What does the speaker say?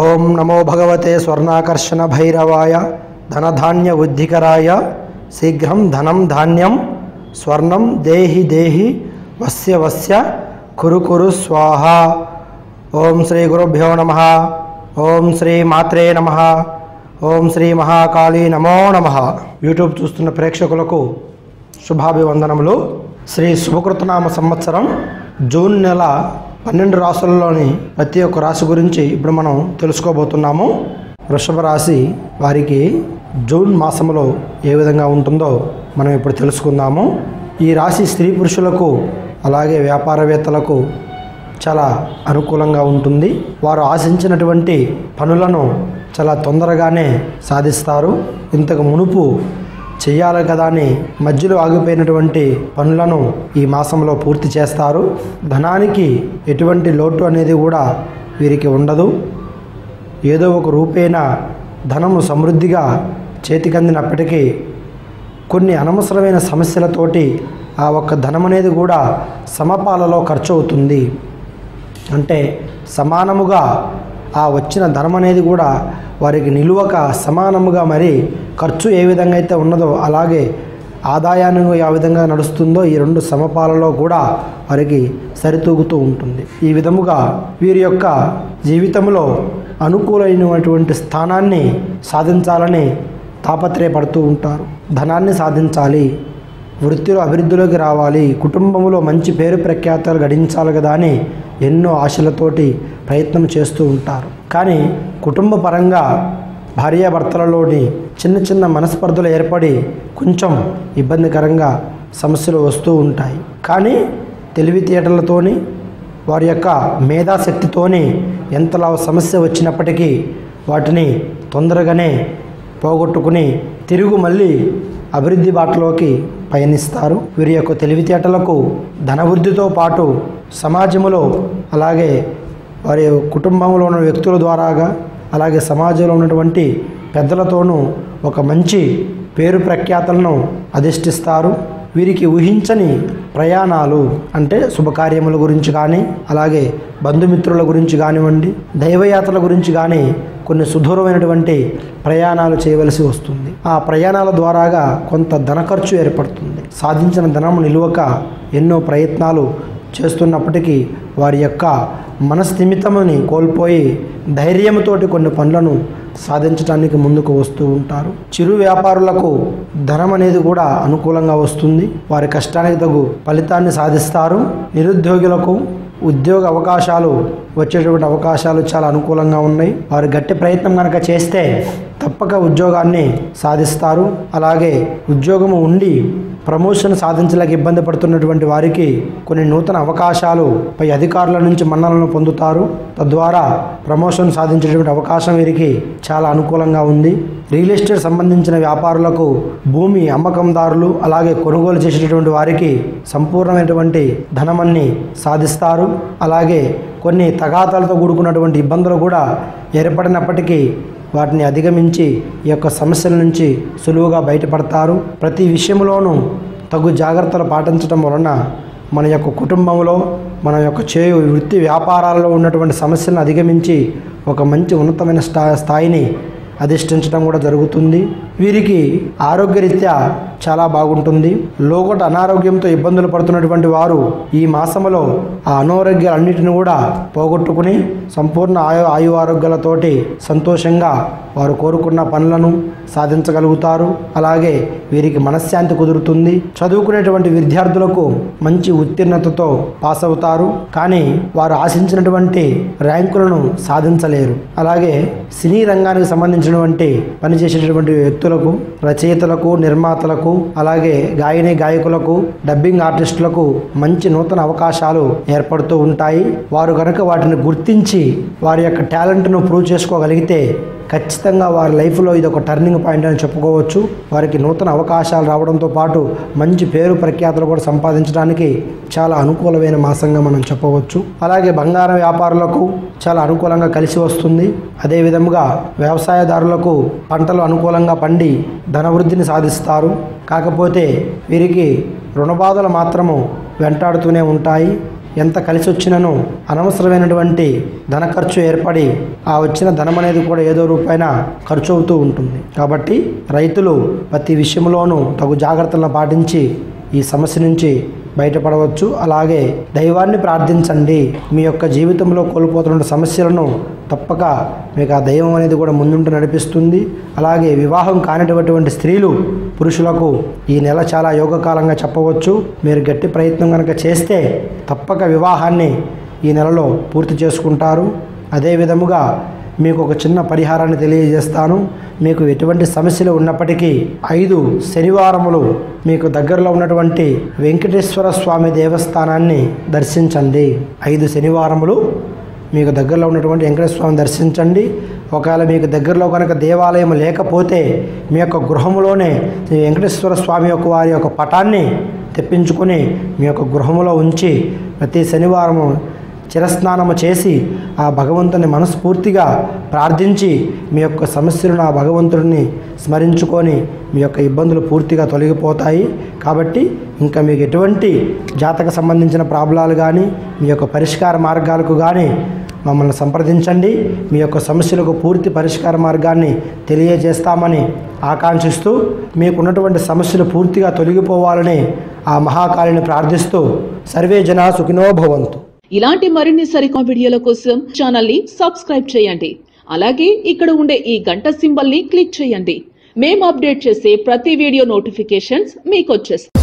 ఓం నమో భగవతే స్వర్ణాకర్షణ భైరవాయ ధనధాన్య ఉద్ధికరాయ శీఘ్రం ధనం ధాన్యం స్వర్ణం దేహి దేహి వస్య వస్య కురు కురు స్వాహ ఓం శ్రీ గురుభ్యో నమ ఓం శ్రీ మాత్రే నమ ఓం శ్రీ మహాకాళీ నమో నమ యూట్యూబ్ చూస్తున్న ప్రేక్షకులకు శుభాభివందనములు శ్రీ శుభకృతనామ సంవత్సరం జూన్ నెల పన్నెండు రాసులలోని ప్రతి ఒక్క రాశి గురించి ఇప్పుడు మనం తెలుసుకోబోతున్నాము వృషభ రాశి వారికి జూన్ మాసంలో ఏ విధంగా ఉంటుందో మనం ఇప్పుడు తెలుసుకుందాము ఈ రాశి స్త్రీ పురుషులకు అలాగే వ్యాపారవేత్తలకు చాలా అనుకూలంగా ఉంటుంది వారు ఆశించినటువంటి పనులను చాలా తొందరగానే సాధిస్తారు ఇంతకు మునుపు చెయ్యాలి కదా అని మధ్యలో ఆగిపోయినటువంటి పనులను ఈ మాసంలో పూర్తి చేస్తారు ధనానికి ఎటువంటి లోటు అనేది కూడా వీరికి ఉండదు ఏదో ఒక రూపేణ ధనము సమృద్ధిగా చేతికందినప్పటికీ కొన్ని అనవసరమైన సమస్యలతోటి ఆ ఒక్క ధనం అనేది కూడా సమపాలలో ఖర్చు అవుతుంది అంటే సమానముగా ఆ వచ్చిన ధనం అనేది కూడా వారికి నిలువక సమానముగా మరి ఖర్చు ఏ విధంగా అయితే ఉన్నదో అలాగే ఆదాయాన్ని ఆ విధంగా నడుస్తుందో ఈ రెండు సమపాలలో కూడా వారికి సరితూగుతూ ఉంటుంది ఈ విధముగా వీరి యొక్క జీవితంలో అనుకూలమైనటువంటి స్థానాన్ని సాధించాలని తాపత్రయపడుతూ ఉంటారు ధనాన్ని సాధించాలి వృత్తిలో అభివృద్ధిలోకి రావాలి కుటుంబంలో మంచి పేరు ప్రఖ్యాతలు గడించాలి కదా అని ఎన్నో ఆశలతోటి ప్రయత్నం చేస్తూ ఉంటారు కానీ కుటుంబ పరంగా భార్యాభర్తలలోని చిన్న చిన్న మనస్పర్ధలు ఏర్పడి కొంచెం ఇబ్బందికరంగా సమస్యలు వస్తూ ఉంటాయి కానీ తెలివితేటలతోని వారి యొక్క మేధాశక్తితోని ఎంతలా సమస్య వచ్చినప్పటికీ వాటిని తొందరగానే పోగొట్టుకుని తిరుగు మళ్ళీ అభివృద్ధి బాటలోకి పయనిస్తారు వీరి యొక్క తెలివితేటలకు ధనవృద్ధితో పాటు సమాజంలో అలాగే వారి కుటుంబంలో ఉన్న వ్యక్తుల ద్వారాగా అలాగే సమాజంలో ఉన్నటువంటి పెద్దలతోనూ ఒక మంచి పేరు ప్రఖ్యాతలను అధిష్టిస్తారు వీరికి ఊహించని ప్రయాణాలు అంటే శుభకార్యముల గురించి కానీ అలాగే బంధుమిత్రుల గురించి కానివ్వండి దైవయాత్రల గురించి కానీ కొన్ని సుదూరమైనటువంటి ప్రయాణాలు చేయవలసి వస్తుంది ఆ ప్రయాణాల ద్వారాగా కొంత ధన ఖర్చు ఏర్పడుతుంది సాధించిన ధనము నిలువక ఎన్నో ప్రయత్నాలు చేస్తున్నప్పటికీ వారి యొక్క మనస్థిమితముని కోల్పోయి ధైర్యంతోటి కొన్ని పనులను సాధించడానికి ముందుకు వస్తూ ఉంటారు చిరు వ్యాపారులకు ధనం అనేది కూడా అనుకూలంగా వస్తుంది వారి కష్టానికి తగు ఫలితాన్ని సాధిస్తారు నిరుద్యోగులకు ఉద్యోగ అవకాశాలు వచ్చేటువంటి అవకాశాలు చాలా అనుకూలంగా ఉన్నాయి వారు గట్టి ప్రయత్నం కనుక చేస్తే తప్పక ఉద్యోగాన్ని సాధిస్తారు అలాగే ఉద్యోగము ఉండి ప్రమోషన్ సాధించలేక ఇబ్బంది పడుతున్నటువంటి వారికి కొన్ని నూతన అవకాశాలు పై అధికారుల నుంచి మన్నలను పొందుతారు తద్వారా ప్రమోషన్ సాధించేటువంటి అవకాశం వీరికి చాలా అనుకూలంగా ఉంది రియల్ ఎస్టేట్ సంబంధించిన వ్యాపారులకు భూమి అమ్మకందారులు అలాగే కొనుగోలు చేసేటటువంటి వారికి సంపూర్ణమైనటువంటి ధనమన్ని సాధిస్తారు అలాగే కొన్ని తగాదాలతో కూడుకున్నటువంటి ఇబ్బందులు కూడా ఏర్పడినప్పటికీ వాటిని అధిగమించి ఈ యొక్క సమస్యల నుంచి సులువుగా బయటపడతారు ప్రతి విషయంలోనూ తగు జాగ్రత్తలు పాటించడం వలన మన యొక్క కుటుంబంలో మన యొక్క చేయు వృత్తి వ్యాపారాలలో ఉన్నటువంటి సమస్యలను అధిగమించి ఒక మంచి ఉన్నతమైన స్థా స్థాయిని అధిష్ఠించడం కూడా జరుగుతుంది వీరికి ఆరోగ్యరీత్యా చాలా బాగుంటుంది లోకట అనారోగ్యంతో ఇబ్బందులు పడుతున్నటువంటి వారు ఈ మాసములో ఆ అనారోగ్యాలన్నిటిని కూడా పోగొట్టుకుని సంపూర్ణ ఆయు ఆయు ఆరోగ్యాలతోటి సంతోషంగా వారు కోరుకున్న పనులను సాధించగలుగుతారు అలాగే వీరికి మనశ్శాంతి కుదురుతుంది చదువుకునేటువంటి విద్యార్థులకు మంచి ఉత్తీర్ణతతో పాస్ అవుతారు కానీ వారు ఆశించినటువంటి ర్యాంకులను సాధించలేరు అలాగే సినీ రంగానికి సంబంధించినటువంటి పనిచేసేటటువంటి వ్యక్తులకు రచయితలకు నిర్మాతలకు అలాగే గాయని గాయకులకు డబ్బింగ్ ఆర్టిస్టులకు మంచి నూతన అవకాశాలు ఏర్పడుతూ ఉంటాయి వారు కనుక వాటిని గుర్తించి వారి యొక్క టాలెంట్ను ప్రూవ్ చేసుకోగలిగితే ఖచ్చితంగా వారి లైఫ్లో ఇది ఒక టర్నింగ్ పాయింట్ అని చెప్పుకోవచ్చు వారికి నూతన అవకాశాలు రావడంతో పాటు మంచి పేరు ప్రఖ్యాతులు కూడా సంపాదించడానికి చాలా అనుకూలమైన మాసంగా మనం చెప్పవచ్చు అలాగే బంగారం వ్యాపారులకు చాలా అనుకూలంగా కలిసి వస్తుంది అదేవిధముగా వ్యవసాయదారులకు పంటలు అనుకూలంగా పండి ధనవృద్ధిని సాధిస్తారు కాకపోతే వీరికి రుణబాధలు మాత్రము వెంటాడుతూనే ఉంటాయి ఎంత కలిసి వచ్చినను అనవసరమైనటువంటి ధన ఖర్చు ఏర్పడి ఆ వచ్చిన ధనం అనేది కూడా ఏదో రూపాయన ఖర్చు అవుతూ ఉంటుంది కాబట్టి రైతులు ప్రతి విషయంలోనూ తగు జాగ్రత్తలను పాటించి ఈ సమస్య నుంచి బయటపడవచ్చు అలాగే దైవాన్ని ప్రార్థించండి మీ యొక్క జీవితంలో కోల్పోతున్న సమస్యలను తప్పక మీకు ఆ దైవం అనేది కూడా ముందుంటూ నడిపిస్తుంది అలాగే వివాహం కానిటువంటి స్త్రీలు పురుషులకు ఈ నెల చాలా యోగకాలంగా చెప్పవచ్చు మీరు గట్టి ప్రయత్నం కనుక చేస్తే తప్పక వివాహాన్ని ఈ నెలలో పూర్తి చేసుకుంటారు అదే విధముగా మీకు ఒక చిన్న పరిహారాన్ని తెలియజేస్తాను మీకు ఎటువంటి సమస్యలు ఉన్నప్పటికీ ఐదు శనివారములు మీకు దగ్గరలో ఉన్నటువంటి వెంకటేశ్వర స్వామి దేవస్థానాన్ని దర్శించండి ఐదు శనివారములు మీకు దగ్గరలో ఉన్నటువంటి వెంకటేశ్వర స్వామిని దర్శించండి ఒకవేళ మీకు దగ్గరలో కనుక దేవాలయం లేకపోతే మీ యొక్క గృహములోనే శ్రీ వెంకటేశ్వర స్వామి యొక్క వారి యొక్క పటాన్ని తెప్పించుకొని మీ యొక్క గృహములో ఉంచి ప్రతి శనివారము చిరస్నానము చేసి ఆ భగవంతుని మనస్ఫూర్తిగా ప్రార్థించి మీ యొక్క సమస్యలను ఆ భగవంతుడిని స్మరించుకొని మీ యొక్క ఇబ్బందులు పూర్తిగా తొలగిపోతాయి కాబట్టి ఇంకా మీకు ఎటువంటి జాతక సంబంధించిన ప్రాబ్లాలు కానీ మీ యొక్క పరిష్కార మార్గాలకు కానీ మమ్మల్ని సంప్రదించండి మీ యొక్క సమస్యలకు పూర్తి పరిష్కార మార్గాన్ని తెలియజేస్తామని ఆకాంక్షిస్తూ మీకున్నటువంటి సమస్యలు పూర్తిగా తొలగిపోవాలని ఆ మహాకాళిని ప్రార్థిస్తూ సర్వే జనా సుఖినో భవంతు ఇలాంటి మరిన్ని సరికొత్త వీడియోల కోసం ఛానల్ ని సబ్స్క్రైబ్ చేయండి అలాగే ఇక్కడ ఉండే ఈ గంట సింబల్ ని క్లిక్ చేయండి మేము అప్డేట్ చేసే ప్రతి వీడియో నోటిఫికేషన్స్ మీకు వచ్చేస్తాయి